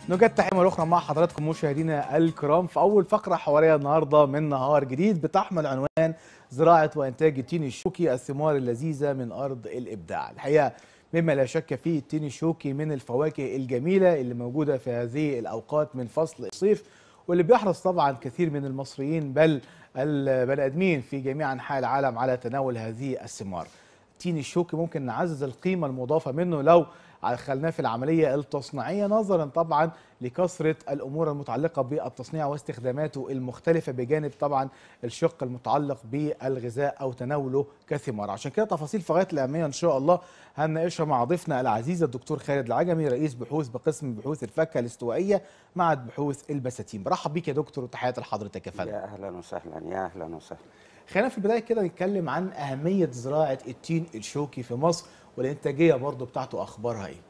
نوجد تحية مرة أخرى مع حضراتكم مشاهدينا الكرام في أول فقرة حوارية النهاردة من نهار جديد بتحمل عنوان زراعة وإنتاج التين الشوكي الثمار اللذيذة من أرض الإبداع الحقيقة مما لا شك فيه التين الشوكي من الفواكه الجميلة اللي موجودة في هذه الأوقات من فصل الصيف واللي بيحرص طبعا كثير من المصريين بل البني آدمين في جميع أنحاء العالم على تناول هذه الثمار التين الشوكي ممكن نعزز القيمة المضافة منه لو دخلناه في العملية التصنيعية نظرا طبعا لكثرة الأمور المتعلقة بالتصنيع واستخداماته المختلفة بجانب طبعا الشق المتعلق بالغذاء أو تناوله كثمار عشان كده تفاصيل في غاية الأهمية إن شاء الله هنناقشها مع ضيفنا العزيز الدكتور خالد العجمي رئيس بحوث بقسم بحوث الفاكهة الاستوائية معهد بحوث البساتين برحب بيك يا دكتور وتحياتي لحضرتك يا فندم يا اهلا وسهلا يا اهلا وسهلا خلينا في البدايه كده نتكلم عن اهميه زراعه التين الشوكي في مصر والانتاجيه برضو بتاعته اخبارها ايه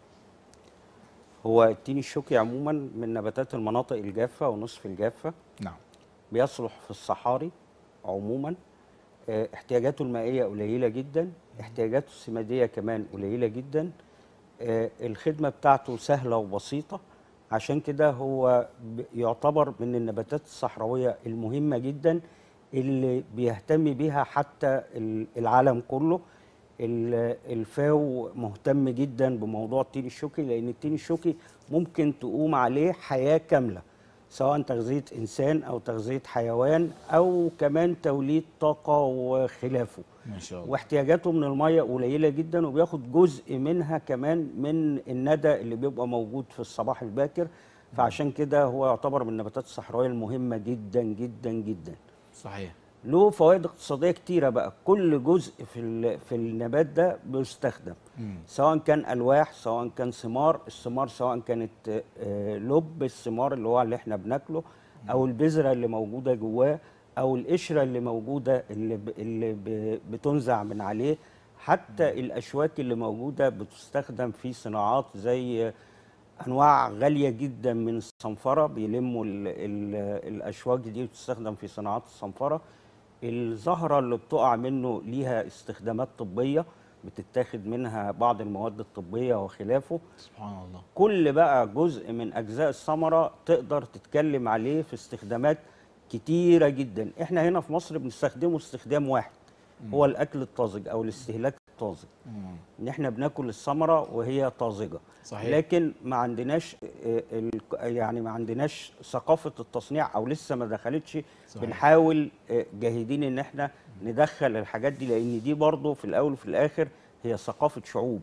هو التين الشوكي عموما من نباتات المناطق الجافه ونصف الجافه نعم بيصلح في الصحاري عموما آه، احتياجاته المائيه قليله جدا احتياجاته السماديه كمان قليله جدا آه، الخدمه بتاعته سهله وبسيطه عشان كده هو ب- يعتبر من النباتات الصحراويه المهمه جدا اللي بيهتم بيها حتى ال- العالم كله ال- الفاو مهتم جدا بموضوع التين الشوكي لان التين الشوكي ممكن تقوم عليه حياه كامله سواء تغذيه انسان او تغذيه حيوان او كمان توليد طاقه وخلافه ما شاء الله واحتياجاته من الميه قليله جدا وبياخد جزء منها كمان من الندى اللي بيبقى موجود في الصباح الباكر فعشان كده هو يعتبر من النباتات الصحراويه المهمه جدا جدا جدا صحيح له فوائد اقتصاديه كتيره بقى كل جزء في ال- في النبات ده بيستخدم مم. سواء كان الواح سواء كان ثمار الثمار سواء كانت آه، لب الثمار اللي هو اللي احنا بناكله او البذره اللي موجوده جواه او القشره اللي موجوده اللي ب- اللي ب- بتنزع من عليه حتى الاشواك اللي موجوده بتستخدم في صناعات زي انواع غاليه جدا من الصنفره بيلموا ال ال الاشواك دي بتستخدم في صناعات الصنفره الزهره اللي بتقع منه ليها استخدامات طبيه بتتاخد منها بعض المواد الطبيه وخلافه سبحان الله كل بقى جزء من اجزاء الثمره تقدر تتكلم عليه في استخدامات كتيره جدا احنا هنا في مصر بنستخدمه استخدام واحد هو الاكل الطازج او الاستهلاك الطازج مم. ان احنا بناكل الثمره وهي طازجه صحيح. لكن ما عندناش آه، ال- يعني ما عندناش ثقافه التصنيع او لسه ما دخلتش صحيح. بنحاول آه، جاهدين ان احنا ندخل الحاجات دي لان دي برضه في الاول وفي الاخر هي ثقافه شعوب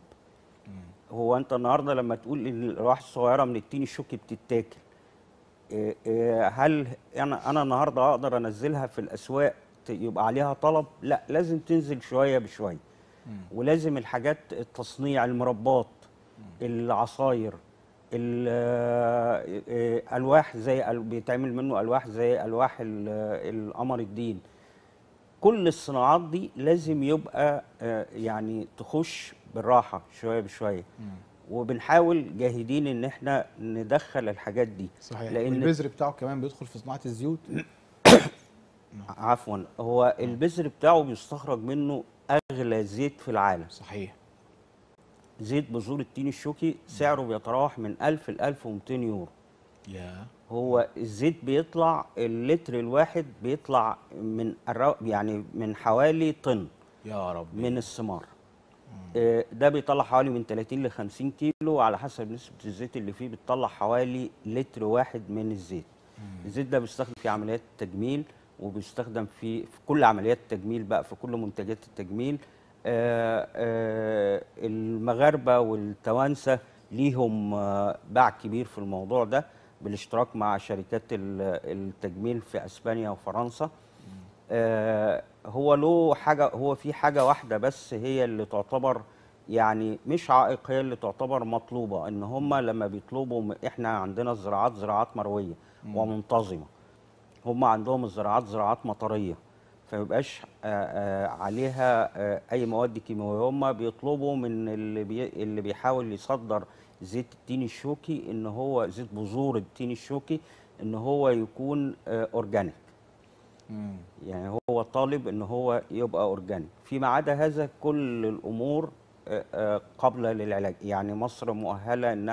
هو انت النهارده لما تقول ان الارواح الصغيره من التين الشوكي بتتاكل آه، آه، هل انا انا النهارده اقدر انزلها في الاسواق ت- يبقى عليها طلب لا لازم تنزل شويه بشويه ولازم الحاجات التصنيع المربات العصاير ال- آه، آه، الواح زي ال- بيتعمل منه الواح زي الواح ال- آه، القمر الدين كل الصناعات دي لازم يبقى آه، يعني تخش بالراحه شويه بشويه وبنحاول جاهدين ان احنا ندخل الحاجات دي صحيح لان والبذر بتاعه كمان بيدخل في صناعه الزيوت عفوا هو البذر بتاعه بيستخرج منه اغلى زيت في العالم صحيح زيت بذور التين الشوكي سعره بيتراوح من 1000 ل 1200 يورو يا هو الزيت بيطلع اللتر الواحد بيطلع من الرو- يعني من حوالي طن يا رب من الثمار آه، ده بيطلع حوالي من 30 ل 50 كيلو على حسب نسبة الزيت اللي فيه بتطلع حوالي لتر واحد من الزيت الزيت ده بيستخدم في عمليات التجميل وبيستخدم في في كل عمليات التجميل بقى في كل منتجات التجميل آه، آه، المغاربة والتوانسة ليهم آه، باع كبير في الموضوع ده بالاشتراك مع شركات ال- التجميل في اسبانيا وفرنسا آه، هو له حاجه هو في حاجه واحده بس هي اللي تعتبر يعني مش عائق هي اللي تعتبر مطلوبه ان هم لما بيطلبوا م- احنا عندنا الزراعات زراعات مرويه ومنتظمه هم عندهم الزراعات زراعات مطريه فميبقاش آه، آه، عليها آه، اي مواد كيماويه هم بيطلبوا من اللي بي اللي بيحاول يصدر زيت التين الشوكي ان هو زيت بذور التين الشوكي ان هو يكون آه، اورجانيك مم. يعني هو طالب ان هو يبقى اورجانيك فيما عدا هذا كل الامور آه، آه، قابله للعلاج يعني مصر مؤهله انها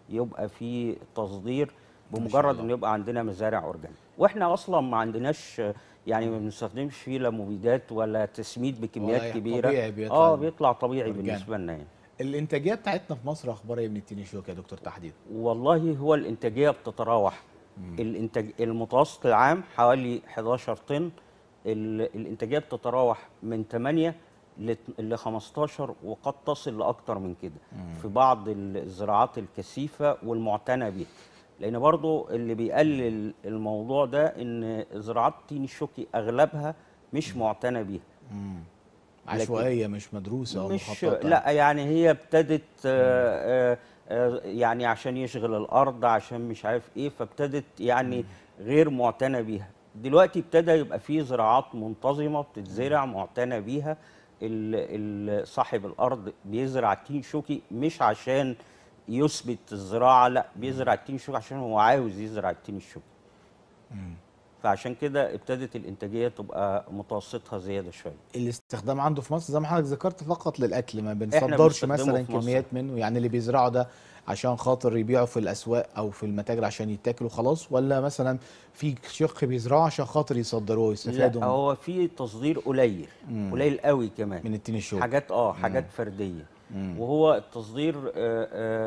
يبقى في تصدير ما شاء بمجرد الله. ان يبقى عندنا مزارع اورجانيك واحنا اصلا ما عندناش يعني ما بنستخدمش فيه لا مبيدات ولا تسميد بكميات ولا كبيره طبيعي بيطلع اه بيطلع طبيعي أورجانيك. بالنسبه لنا يعني الانتاجيه بتاعتنا في مصر اخبارها ايه من التين الشوكي يا دكتور تحديدا والله هو الانتاجيه بتتراوح الانتاج المتوسط العام حوالي 11 طن ال- الانتاجيه بتتراوح من 8 ل ل 15 وقد تصل لاكثر من كده في بعض الزراعات الكثيفه والمعتنى بها لان برضو اللي بيقلل الموضوع ده ان زراعات تين الشوكي اغلبها مش معتنى بيها عشوائيه مش مدروسه او مش مخططه لا يعني هي ابتدت آه، آه، آه، يعني عشان يشغل الارض عشان مش عارف ايه فابتدت يعني غير معتنى بيها دلوقتي ابتدى يبقى في زراعات منتظمه بتتزرع معتنى بيها ال- ال- صاحب الارض بيزرع تين شوكي مش عشان يثبت الزراعه لا بيزرع التين شوكي عشان هو عاوز يزرع التين الشوكي فعشان كده ابتدت الانتاجيه تبقى متوسطها زياده شويه الاستخدام عنده في مصر زي ما حضرتك ذكرت فقط للاكل ما إحنا بنصدرش بنستخدمه مثلا في مصر. كميات منه يعني اللي بيزرعه ده عشان خاطر يبيعه في الاسواق او في المتاجر عشان يتاكلوا خلاص ولا مثلا في شق بيزرعه عشان خاطر يصدروه ويستفادوا لا من- هو في تصدير قليل مم. قليل قوي كمان من التين الشوكي حاجات اه حاجات فرديه مم. وهو التصدير آه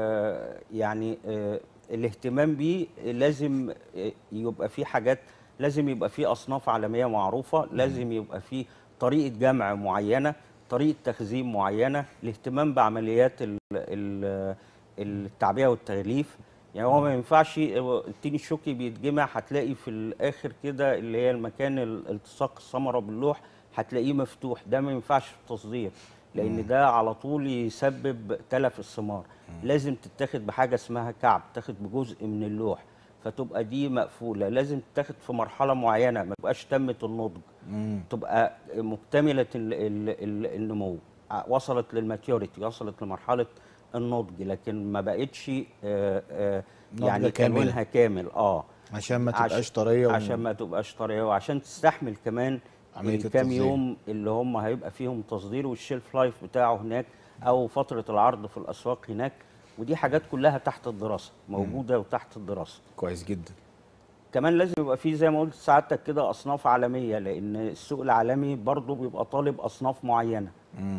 آه يعني آه الاهتمام بيه لازم آه، يبقى فيه حاجات لازم يبقى فيه اصناف عالميه معروفه لازم يبقى فيه طريقه جمع معينه طريقه تخزين معينه الاهتمام بعمليات ال- ال- التعبئه والتغليف يعني هو ما ينفعش التين الشوكي بيتجمع هتلاقي في الاخر كده اللي هي المكان ال- التصاق الثمره باللوح هتلاقيه مفتوح ده ما ينفعش في التصدير لان ده على طول يسبب تلف الثمار لازم تتاخد بحاجه اسمها كعب تاخد بجزء من اللوح فتبقى دي مقفوله لازم تتاخد في مرحله معينه ما تبقاش تمت النضج مم. تبقى مكتمله ال ال ال النمو ع- وصلت للماتيوريتي وصلت لمرحله النضج لكن ما بقتش آه، آه، نضجة يعني كاملة. تلوينها كامل اه عشان ما عش- تبقاش طريه و- عشان ما تبقاش طريه وعشان تستحمل كمان عملية الكام التصدير. يوم اللي هم هيبقى فيهم تصدير والشيلف لايف بتاعه هناك او فتره العرض في الاسواق هناك ودي حاجات كلها تحت الدراسه موجوده وتحت الدراسه كويس جدا كمان لازم يبقى فيه زي ما قلت سعادتك كده اصناف عالميه لان السوق العالمي برضه بيبقى طالب اصناف معينه مم.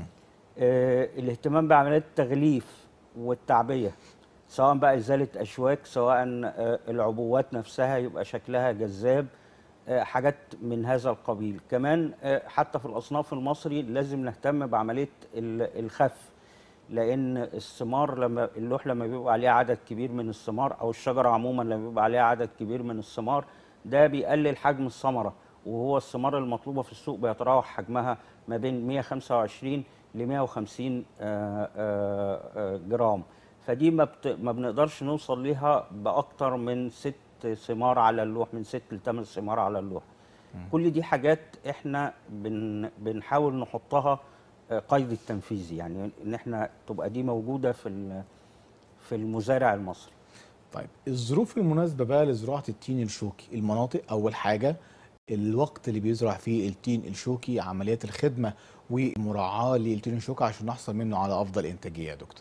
آه، الاهتمام بعمليات التغليف والتعبئه سواء بقى ازاله اشواك سواء آه، العبوات نفسها يبقى شكلها جذاب آه، حاجات من هذا القبيل كمان آه، حتى في الاصناف المصري لازم نهتم بعمليه ال- الخف لان الثمار لما اللوح لما بيبقى عليه عدد كبير من الثمار او الشجره عموما لما بيبقى عليها عدد كبير من الثمار ده بيقلل حجم الثمره وهو الثمار المطلوبه في السوق بيتراوح حجمها ما بين 125 ل 150 آه، آه، آه، جرام فدي ما, بت... ما بنقدرش نوصل ليها باكتر من ست ثمار على اللوح من ست لثمان ثمار على اللوح كل دي حاجات احنا بن... بنحاول نحطها آه، قيد التنفيذي يعني ان احنا تبقى دي موجوده في ال... في المزارع المصري طيب الظروف المناسبه بقى لزراعه التين الشوكي المناطق اول حاجه الوقت اللي بيزرع فيه التين الشوكي عمليات الخدمه والمراعاه للتين الشوكي عشان نحصل منه على افضل انتاجيه يا دكتور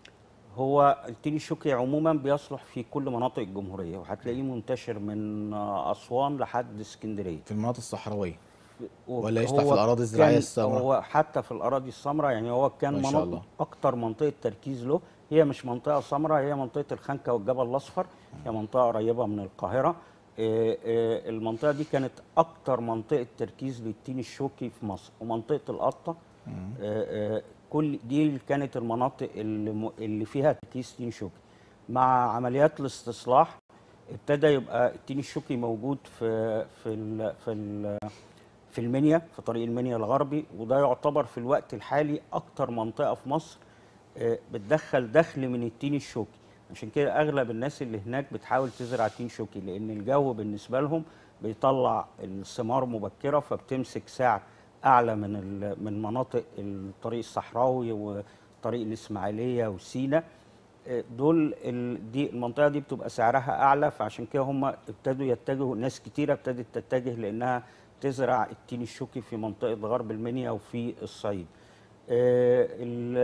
هو التين الشوكي عموما بيصلح في كل مناطق الجمهوريه وهتلاقيه منتشر من آه، اسوان لحد اسكندريه في المناطق الصحراويه و- ولا يشتغل في هو الأراضي الزراعية كان- السمراء؟ هو حتى في الاراضي السمراء يعني هو كان ما شاء مناطق الله. اكتر منطقه تركيز له هي مش منطقه سمراء هي منطقه الخنكه والجبل الاصفر هي منطقه قريبه من القاهره آه، آه، المنطقه دي كانت اكتر منطقه تركيز للتين الشوكي في مصر ومنطقه القطه آه، آه، كل دي اللي كانت المناطق اللي م- اللي فيها تركيز تين شوكي مع عمليات الاستصلاح ابتدى يبقى التين الشوكي موجود في في ال في ال في المنيا في طريق المنيا الغربي وده يعتبر في الوقت الحالي اكتر منطقه في مصر آه، بتدخل دخل من التين الشوكي عشان كده اغلب الناس اللي هناك بتحاول تزرع تين شوكي لان الجو بالنسبه لهم بيطلع الثمار مبكره فبتمسك سعر اعلى من ال- من مناطق الطريق الصحراوي وطريق الاسماعيليه وسينا آه، دول ال- دي المنطقه دي بتبقى سعرها اعلى فعشان كده هم ابتدوا يتجهوا ناس كتيره ابتدت تتجه لانها تزرع التين الشوكي في منطقه غرب المنيا وفي الصعيد آه، ال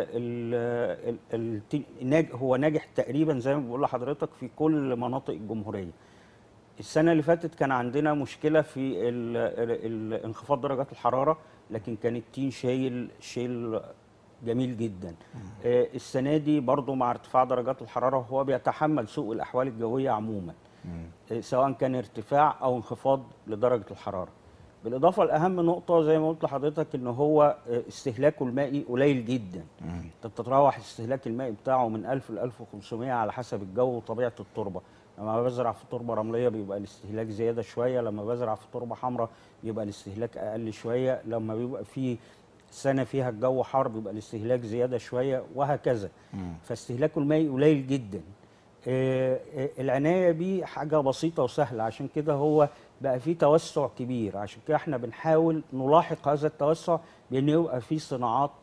ال ال التين- ناج- هو ناجح تقريبا زي ما بقول لحضرتك في كل مناطق الجمهوريه السنه اللي فاتت كان عندنا مشكله في ال ال انخفاض درجات الحراره لكن كان التين شايل شايل جميل جدا آه، السنه دي برضو مع ارتفاع درجات الحراره هو بيتحمل سوء الاحوال الجويه عموما آه، سواء كان ارتفاع او انخفاض لدرجه الحراره بالاضافه لاهم نقطه زي ما قلت لحضرتك ان هو آه، استهلاكه المائي قليل جدا انت بتتراوح استهلاك المائي بتاعه من 1000 ل 1500 على حسب الجو وطبيعه التربه لما بزرع في تربه رمليه بيبقى الاستهلاك زياده شويه لما بزرع في تربه حمراء بيبقى الاستهلاك اقل شويه لما بيبقى في سنه فيها الجو حار بيبقى الاستهلاك زياده شويه وهكذا فاستهلاكه المائي قليل جدا آه، آه، العنايه بيه حاجه بسيطه وسهله عشان كده هو بقى فيه توسع كبير عشان كده احنا بنحاول نلاحق هذا التوسع بان يبقى فيه صناعات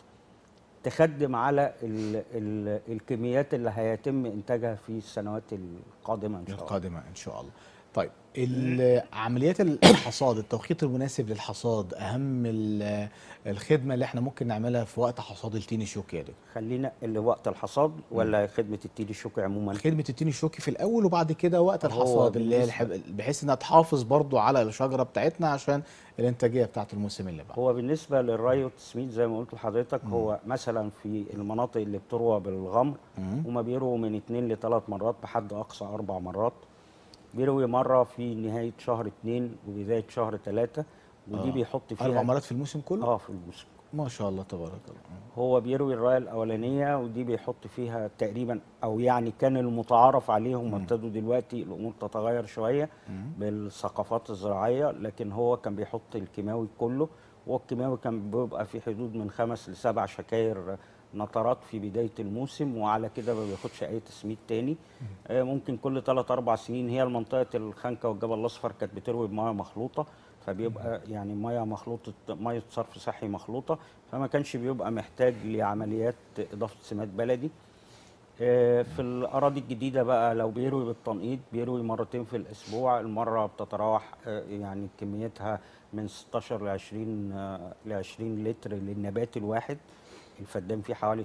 تخدم على ال ال الكميات اللي هيتم انتاجها في السنوات القادمه ان شاء الله القادمه ان شاء الله طيب ال- عمليات الحصاد التوقيت المناسب للحصاد اهم ال- الخدمه اللي احنا ممكن نعملها في وقت حصاد التين الشوكي يا دكتور خلينا اللي وقت الحصاد ولا خدمه التيل الشوكي عموما خدمه التين الشوكي في الاول وبعد كده وقت هو الحصاد اللي هي بالنسبة- الحب- بحيث انها تحافظ برضو على الشجره بتاعتنا عشان الانتاجيه بتاعت الموسم اللي بعده هو بالنسبه للري والتسميد زي ما قلت لحضرتك هو مثلا في المناطق اللي بتروى بالغمر هما بيرووا من اثنين لثلاث مرات بحد اقصى اربع مرات بيروي مره في نهايه شهر اثنين وبدايه شهر ثلاثه ودي آه. بيحط فيها اربع مرات في الموسم كله اه في الموسم ما شاء الله تبارك الله هو بيروي الرايه الاولانيه ودي بيحط فيها تقريبا او يعني كان المتعارف عليهم ابتدوا دلوقتي الامور تتغير شويه بالثقافات الزراعيه لكن هو كان بيحط الكيماوي كله والكيماوي كان بيبقى في حدود من خمس لسبع شكاير نطرات في بدايه الموسم وعلى كده ما بياخدش اي تسميد تاني آه، ممكن كل 3 4 سنين هي منطقه الخنكه والجبل الاصفر كانت بتروي بميه مخلوطه فبيبقى يعني ميه مخلوطه ميه صرف صحي مخلوطه فما كانش بيبقى محتاج لعمليات اضافه سماد بلدي آه، في الاراضي الجديده بقى لو بيروي بالتنقيط بيروي مرتين في الاسبوع المره بتتراوح آه، يعني كميتها من 16 ل 20 آه، ل 20 لتر للنبات الواحد الفدان فيه حوالي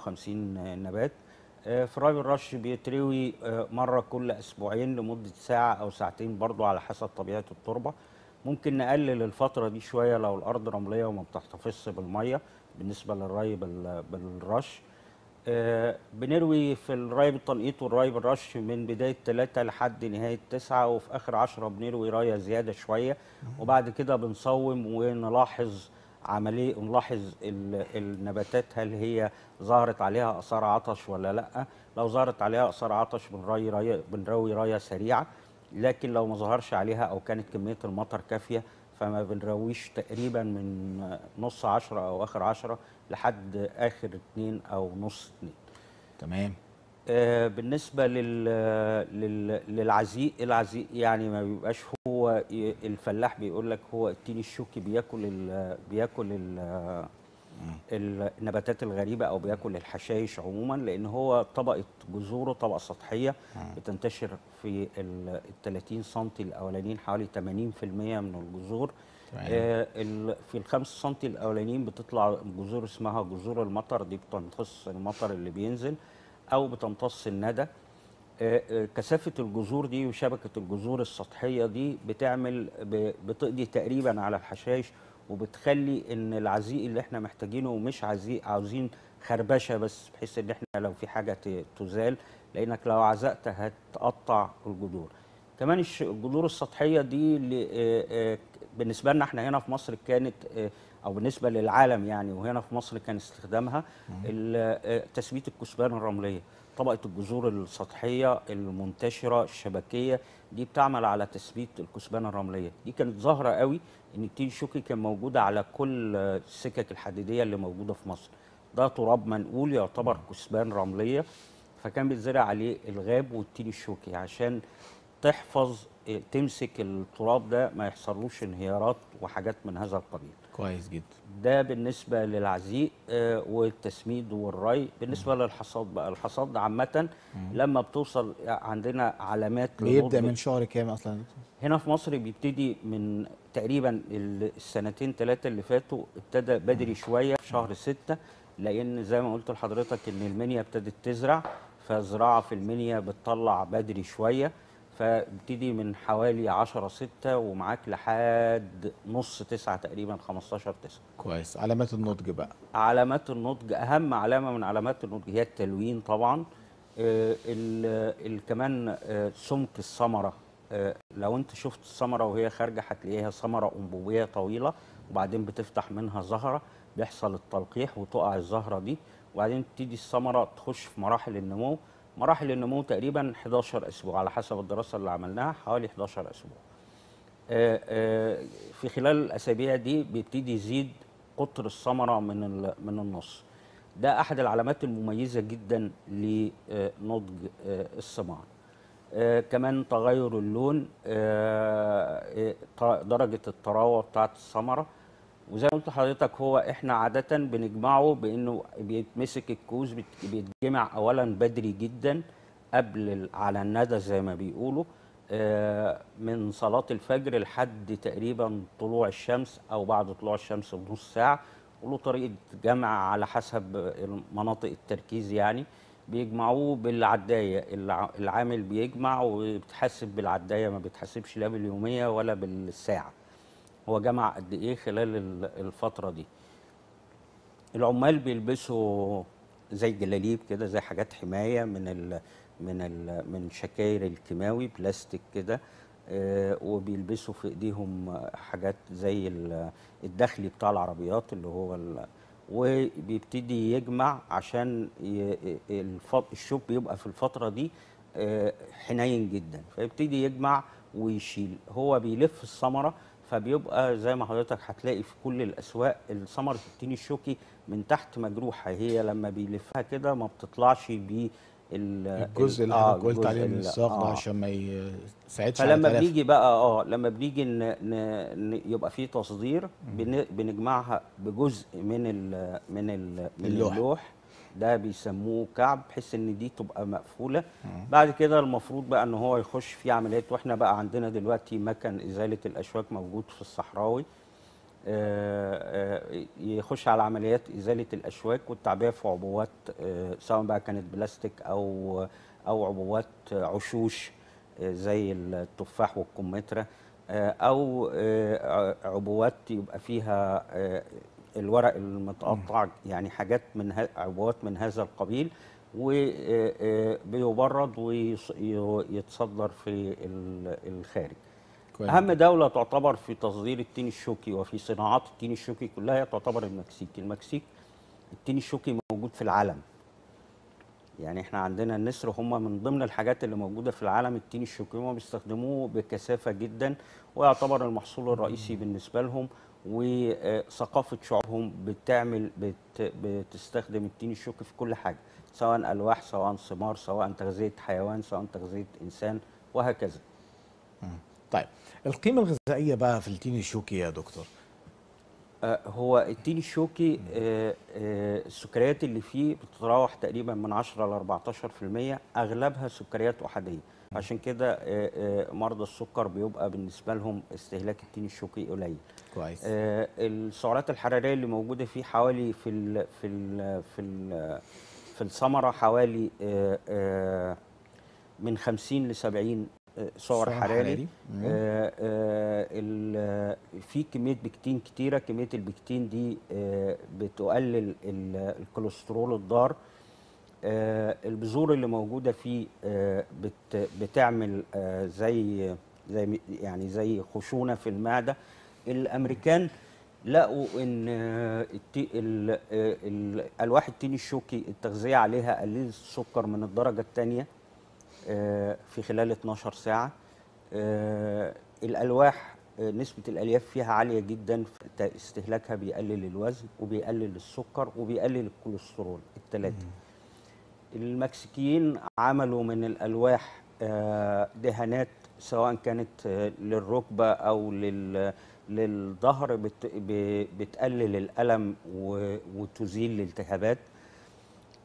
350 نبات آه، في راي الرش بيتروي آه، مره كل اسبوعين لمده ساعه او ساعتين برضو على حسب طبيعه التربه ممكن نقلل الفتره دي شويه لو الارض رمليه وما بتحتفظش بالميه بالنسبه للري بال- بالرش آه، بنروي في الري بالتنقيط والري بالرش من بداية ثلاثة لحد نهاية تسعة وفي آخر عشرة بنروي راية زيادة شوية وبعد كده بنصوم ونلاحظ عملية نلاحظ ال- النباتات هل هي ظهرت عليها آثار عطش ولا لأ لو ظهرت عليها آثار عطش بنروي راية بنروي راية سريعة لكن لو ما ظهرش عليها أو كانت كمية المطر كافية فما بنرويش تقريبا من نص عشرة أو آخر عشرة لحد آخر اتنين أو نص اتنين تمام آه، بالنسبة لل... لل... للعزيق العزيق يعني ما بيبقاش هو ي- الفلاح بيقول لك هو التين الشوكي بياكل ال... بياكل ال... النباتات الغريبة أو بياكل الحشائش عموما لأن هو طبقة جذوره طبقة سطحية بتنتشر في ال 30 سم الأولانيين حوالي 80% من الجذور تمام. آه، ال- في الخمس سم الأولانيين بتطلع جذور اسمها جذور المطر دي بتمتص المطر اللي بينزل أو بتمتص الندى آه، آه، كثافة الجذور دي وشبكة الجذور السطحية دي بتعمل ب- بتقضي تقريبا على الحشائش وبتخلي ان العزيق اللي احنا محتاجينه مش عزيق عاوزين خربشه بس بحيث ان احنا لو في حاجه ت- تزال لانك لو عزقت هتقطع الجذور كمان الش- الجذور السطحيه دي اللي آه، آه، بالنسبه لنا احنا هنا في مصر كانت آه، او بالنسبه للعالم يعني وهنا في مصر كان استخدامها ال- آه، تثبيت الكثبان الرمليه طبقه الجذور السطحيه المنتشره الشبكيه دي بتعمل على تثبيت الكثبان الرمليه دي كانت ظاهره قوي ان التين الشوكي كان موجود على كل آه، السكك الحديديه اللي موجوده في مصر ده تراب منقول يعتبر كثبان رمليه فكان بيتزرع عليه الغاب والتين الشوكي عشان تحفظ آه، تمسك التراب ده ما يحصلوش انهيارات وحاجات من هذا القبيل كويس جدا ده بالنسبة للعزيق آه، والتسميد والري بالنسبة للحصاد بقى الحصاد عامة لما بتوصل عندنا علامات بيبدا لنضج- من شهر كام اصلا هنا في مصر بيبتدي من تقريبا ال- السنتين ثلاثة اللي فاتوا ابتدى بدري شوية في شهر ستة لأن زي ما قلت لحضرتك إن المنيا ابتدت تزرع فالزراعة في المنيا بتطلع بدري شوية فابتدي من حوالي 10 ستة ومعاك لحد نص تسعة تقريبا 15 تسعة كويس علامات النضج بقى علامات النضج اهم علامه من علامات النضج هي التلوين طبعا آه، ال- ال- كمان آه، سمك الثمره آه، لو انت شفت الثمره وهي خارجه هتلاقيها ثمره انبوبيه طويله وبعدين بتفتح منها زهره بيحصل التلقيح وتقع الزهره دي وبعدين تبتدي الثمره تخش في مراحل النمو مراحل النمو تقريبا 11 اسبوع على حسب الدراسه اللي عملناها حوالي 11 اسبوع آه، آه، في خلال الاسابيع دي بيبتدي يزيد قطر الثمره من ال- من النص ده احد العلامات المميزه جدا لنضج آه، الثمار آه، كمان تغير اللون آه، آه، ط- درجه الطراوه بتاعه الثمره وزي ما قلت لحضرتك هو احنا عاده بنجمعه بانه بيتمسك الكوز بيت- بيتجمع اولا بدري جدا قبل ال- على الندى زي ما بيقولوا آه، من صلاة الفجر لحد تقريبا طلوع الشمس أو بعد طلوع الشمس بنص ساعة وله طريقة جمع على حسب مناطق التركيز يعني بيجمعوه بالعداية الع- العامل بيجمع وبتحسب بالعداية ما بتحسبش لا باليومية ولا بالساعة هو جمع قد إيه خلال ال- الفترة دي العمال بيلبسوا زي جلاليب كده زي حاجات حمايه من ال من ال من شكاير الكيماوي بلاستيك كده آه، وبيلبسوا في ايديهم حاجات زي ال- الداخلي بتاع العربيات اللي هو ال- وبيبتدي يجمع عشان ي- الف- الشوك بيبقى في الفتره دي آه، حنين جدا فيبتدي يجمع ويشيل هو بيلف الثمره فبيبقى زي ما حضرتك هتلاقي في كل الاسواق ثمره التين الشوكي من تحت مجروحه هي لما بيلفها كده ما بتطلعش ب الجزء اللي حضرتك قلت عليه من الساق ده آه. عشان ما يساعدش على فلما تلف. بنيجي بقى اه لما بنيجي ن... ن... ن... يبقى في تصدير بن... بنجمعها بجزء من ال... من ال... من اللوح. اللوح ده بيسموه كعب بحيث ان دي تبقى مقفوله بعد كده المفروض بقى ان هو يخش في عمليات واحنا بقى عندنا دلوقتي مكن ازاله الاشواك موجود في الصحراوي آه، آه، يخش على عمليات ازاله الاشواك والتعبئه في عبوات آه، سواء بقى كانت بلاستيك او او عبوات عشوش آه، زي التفاح والكمثرى آه، او آه، ع- عبوات يبقى فيها آه، الورق المتقطع يعني حاجات من ه- عبوات من هذا القبيل وبيبرد ويتصدر في ال- الخارج كويس. اهم دوله تعتبر في تصدير التين الشوكي وفي صناعات التين الشوكي كلها هي تعتبر المكسيك المكسيك التين الشوكي موجود في العالم يعني احنا عندنا النسر هم من ضمن الحاجات اللي موجوده في العالم التين الشوكي هم بيستخدموه بكثافه جدا ويعتبر المحصول الرئيسي بالنسبه لهم وثقافه شعوبهم بتعمل بت بتستخدم التين الشوكي في كل حاجه سواء الواح سواء ثمار سواء تغذيه حيوان سواء تغذيه انسان وهكذا طيب القيمه الغذائيه بقى في التين الشوكي يا دكتور آه، هو التين الشوكي آه، آه، السكريات اللي فيه بتتراوح تقريبا من 10 ل 14% اغلبها سكريات احاديه عشان كده آه، آه، مرضى السكر بيبقى بالنسبه لهم استهلاك التين الشوكي قليل كويس آه، السعرات الحراريه اللي موجوده فيه حوالي في ال في ال في ال في الثمره حوالي آه، آه، من 50 ل 70 آه، سعر سعر حراري حراري. مم. آه، آه، ال- في كميه بكتين كتيره كميه البكتين دي آه، بتقلل ال- الكوليسترول الضار آه، البذور اللي موجوده فيه آه، بت- بتعمل آه، زي زي م- يعني زي خشونه في المعده الامريكان لقوا ان آه، التي- ال- آه، ال- الواح التين الشوكي التغذيه عليها قللت السكر من الدرجه الثانيه في خلال 12 ساعه آه، الالواح آه، نسبه الالياف فيها عاليه جدا ت- استهلاكها بيقلل الوزن وبيقلل السكر وبيقلل الكوليسترول الثلاثه المكسيكيين عملوا من الالواح آه، دهانات سواء كانت آه، للركبه او لل للظهر بت ب- بتقلل الالم و- وتزيل الالتهابات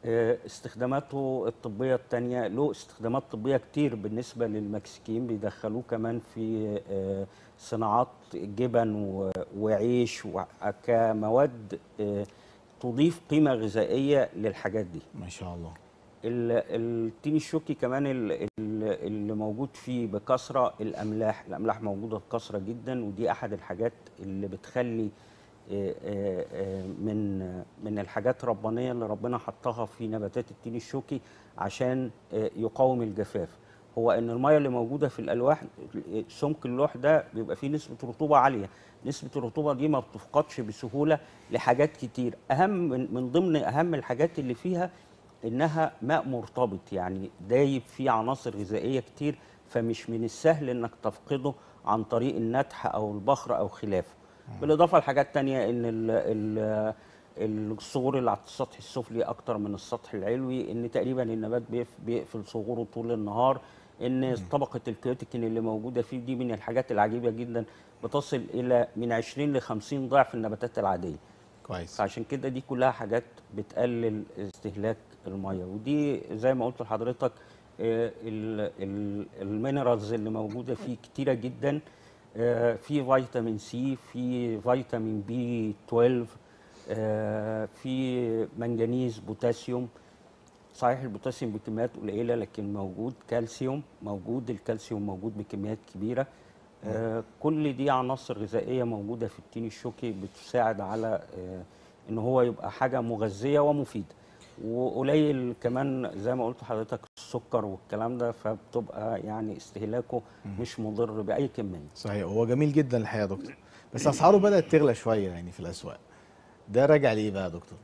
آه، استخداماته الطبية التانية له استخدامات طبية كتير بالنسبة للمكسيكيين بيدخلوه كمان في آه، صناعات جبن و- وعيش وع- كمواد آه، تضيف قيمة غذائية للحاجات دي ما شاء الله ال- التين الشوكي كمان ال- ال- اللي موجود فيه بكثرة الأملاح الأملاح موجودة بكثرة جدا ودي أحد الحاجات اللي بتخلي آه، آه، آه، من من الحاجات الربانية اللي ربنا حطها في نباتات التين الشوكي عشان آه، يقاوم الجفاف هو ان الميه اللي موجوده في الالواح سمك اللوح ده بيبقى فيه نسبه رطوبه عاليه نسبه الرطوبه دي ما بتفقدش بسهوله لحاجات كتير اهم من من ضمن اهم الحاجات اللي فيها انها ماء مرتبط يعني دايب فيه عناصر غذائيه كتير فمش من السهل انك تفقده عن طريق النتح او البخر او خلافه بالاضافه لحاجات تانية ان ال ال الصغور اللي على السطح السفلي اكتر من السطح العلوي ان تقريبا النبات بيف- بيقفل صغوره طول النهار ان طبقه الكيوتيكين اللي موجوده فيه دي من الحاجات العجيبه جدا بتصل الى من 20 ل 50 ضعف النباتات العاديه كويس فعشان كده دي كلها حاجات بتقلل استهلاك الميه ودي زي ما قلت لحضرتك آه، ال- ال- المينرالز اللي موجوده فيه كتيره جدا آه، في فيتامين سي في فيتامين بي 12 آه، في منجنيز بوتاسيوم صحيح البوتاسيوم بكميات قليله لكن موجود كالسيوم موجود الكالسيوم موجود بكميات كبيره آه، كل دي عناصر غذائيه موجوده في التين الشوكي بتساعد على آه، ان هو يبقى حاجه مغذيه ومفيده وقليل كمان زي ما قلت لحضرتك السكر والكلام ده فبتبقى يعني استهلاكه مش مضر باي كميه صحيح هو جميل جدا الحقيقه يا دكتور بس اسعاره بدات تغلى شويه يعني في الاسواق ده راجع ليه بقى يا دكتور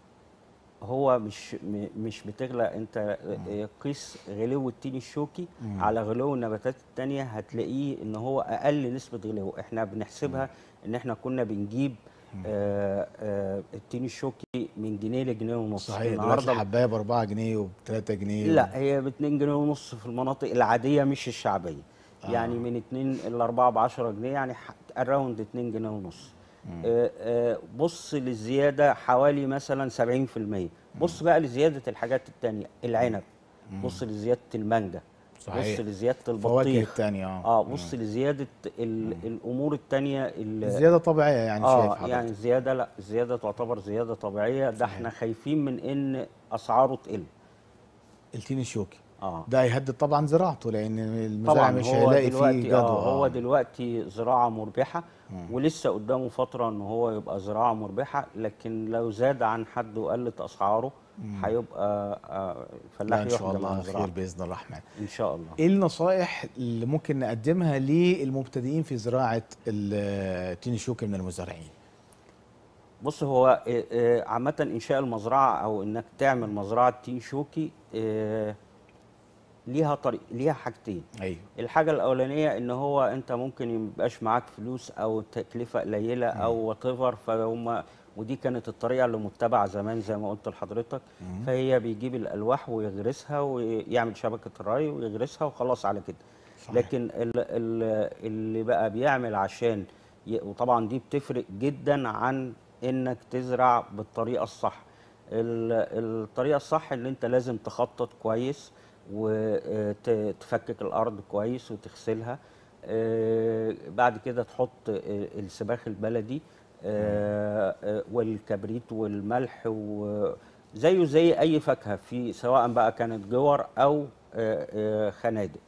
هو مش م- مش بتغلى انت آه، قيس غلو التين الشوكي على غلو النباتات التانية هتلاقيه ان هو اقل نسبة غلو احنا بنحسبها ان احنا كنا بنجيب آه آه التين الشوكي من جنيه لجنيه ونص صحيح دلوقتي الحبايه ب 4 جنيه وب 3 جنيه لا هي ب 2 جنيه ونص في المناطق العادية مش الشعبية آه. يعني من 2 ل 4 ب 10 جنيه يعني اراوند 2 جنيه ونص آه، آه، بص للزيادة حوالي مثلا 70% بص بقى لزيادة الحاجات التانية العنب بص لزيادة المانجا صحيح. بص لزيادة الفواكه البطيخ التانية اه اه بص لزيادة ال- الأمور التانية ال- زياده طبيعيه يعني شايف اه حضرتك يعني زيادة لا زيادة تعتبر زيادة طبيعية ده احنا خايفين من ان أسعاره تقل التين الشوكي اه ده هيهدد طبعا زراعته لان المزارع طبعا مش هو هيلاقي فيه دلوقتي جدوى آه هو آه. دلوقتي زراعه مربحه ولسه قدامه فتره ان هو يبقى زراعه مربحه لكن لو زاد عن حد وقلت اسعاره هيبقى آه، الفلاح لا ان شاء يحجم الله عن خير زراعته باذن الرحمن ان شاء الله ايه النصائح اللي ممكن نقدمها للمبتدئين في زراعه التين الشوكي من المزارعين بص هو آه، آه، عامه انشاء المزرعه او انك تعمل مزرعه تين شوكي آه، ليها طريق ليها حاجتين ايوه الحاجة الأولانية إن هو أنت ممكن يبقاش معاك فلوس أو تكلفة قليلة أو وات ايفر فهم ودي كانت الطريقة اللي متبعة زمان زي ما قلت لحضرتك فهي بيجيب الألواح ويغرسها ويعمل شبكة الري ويغرسها وخلاص على كده صحيح. لكن ال- ال- اللي بقى بيعمل عشان ي- وطبعا دي بتفرق جدا عن إنك تزرع بالطريقة الصح ال- الطريقة الصح إن أنت لازم تخطط كويس وتفكك الارض كويس وتغسلها آه، بعد كده تحط آه، السباخ البلدي آه، آه، والكبريت والملح وزيه زي اي فاكهه في سواء بقى كانت جور او آه، آه، خنادق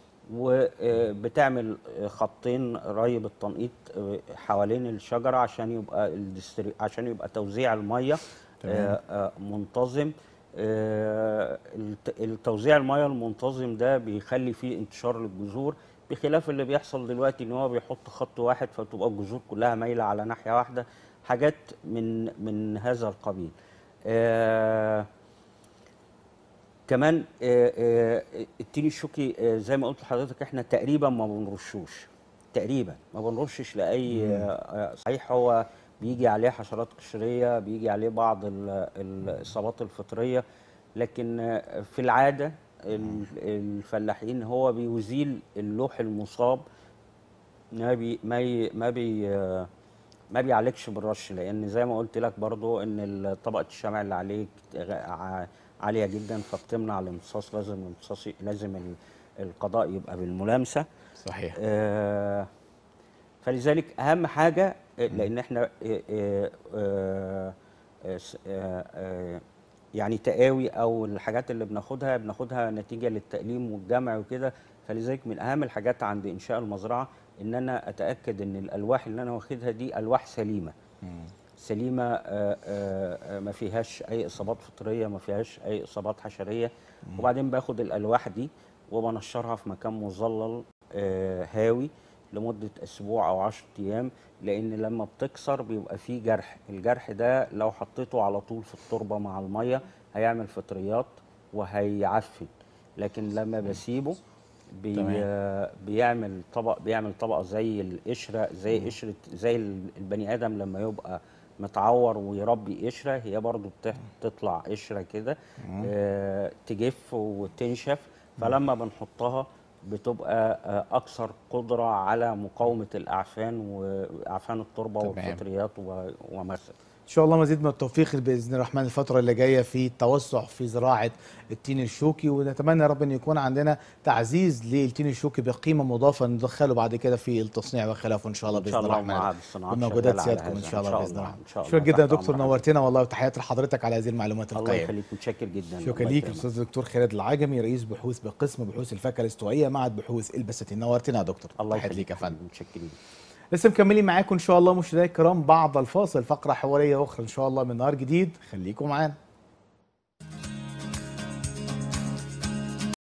وبتعمل خطين ري بالتنقيط آه، حوالين الشجره عشان يبقى الدستري عشان يبقى توزيع الميه آه، آه، منتظم آه، الت- التوزيع الميه المنتظم ده بيخلي فيه انتشار للجذور بخلاف اللي بيحصل دلوقتي ان هو بيحط خط واحد فتبقى الجذور كلها مايله على ناحيه واحده حاجات من من هذا القبيل آه كمان آه آه التين الشوكي آه زي ما قلت لحضرتك احنا تقريبا ما بنرشوش تقريبا ما بنرشش لاي آه آه، صحيح هو بيجي عليه حشرات قشريه بيجي عليه بعض ال- الاصابات الفطريه لكن آه، في العاده ال- الفلاحين هو بيزيل اللوح المصاب ما بي ما ي- ما بي آه، ما بيعالجش بالرش لان زي ما قلت لك برضو ان طبقه الشمع اللي عليك غ- ع- عاليه جدا فبتمنع الامتصاص لازم الامتصاص لازم ال- القضاء يبقى بالملامسه صحيح آه، فلذلك اهم حاجه آه، لان احنا آه، آه، آه، آه، س- آه، آه، يعني تقاوي او الحاجات اللي بناخدها بناخدها نتيجه للتأليم والجمع وكده فلذلك من اهم الحاجات عند انشاء المزرعه ان انا اتاكد ان الالواح اللي انا واخدها دي الواح سليمه سليمه آه، آه، آه، ما فيهاش اي اصابات فطريه ما فيهاش اي اصابات حشريه وبعدين باخد الالواح دي وبنشرها في مكان مظلل آه، هاوي لمده اسبوع او 10 ايام لان لما بتكسر بيبقى فيه جرح الجرح ده لو حطيته على طول في التربه مع الميه هيعمل فطريات وهيعفن لكن لما بسيبه بي تمام. بيعمل طبق بيعمل طبقه زي القشره زي قشره زي ال- البني ادم لما يبقى متعور ويربي قشره هي برضو بتح- بتطلع قشره كده آه تجف وتنشف فلما بنحطها بتبقى آه اكثر قدره على مقاومه الاعفان واعفان التربه تمام. والفطريات و- ومثل ان شاء الله مزيد من التوفيق باذن الرحمن الفتره اللي جايه في التوسع في زراعه التين الشوكي ونتمنى يا رب ان يكون عندنا تعزيز للتين الشوكي بقيمه مضافه ندخله بعد كده في التصنيع وخلافه ان شاء الله إن باذن شاء الله الرحمن مع الصناعات بموجودات شغالة على سيادتكم ان هذا. شاء الله باذن الله إن شاء الله. شكرا جدا يا تحت دكتور أمرك. نورتنا والله وتحياتي لحضرتك على هذه المعلومات الله القيمه يخليك متشكر جدا شكرا الله ليك يكرمك. الاستاذ الدكتور خالد العجمي رئيس بحوث بقسم بحوث الفاكهه الاستوائيه معهد بحوث البساتين نورتنا يا دكتور الله تحياتي يخليك ليك يا فندم متشكرين لسه مكملين معاكم ان شاء الله مشاهدينا الكرام بعد الفاصل فقره حواريه اخرى ان شاء الله من نهار جديد خليكم معانا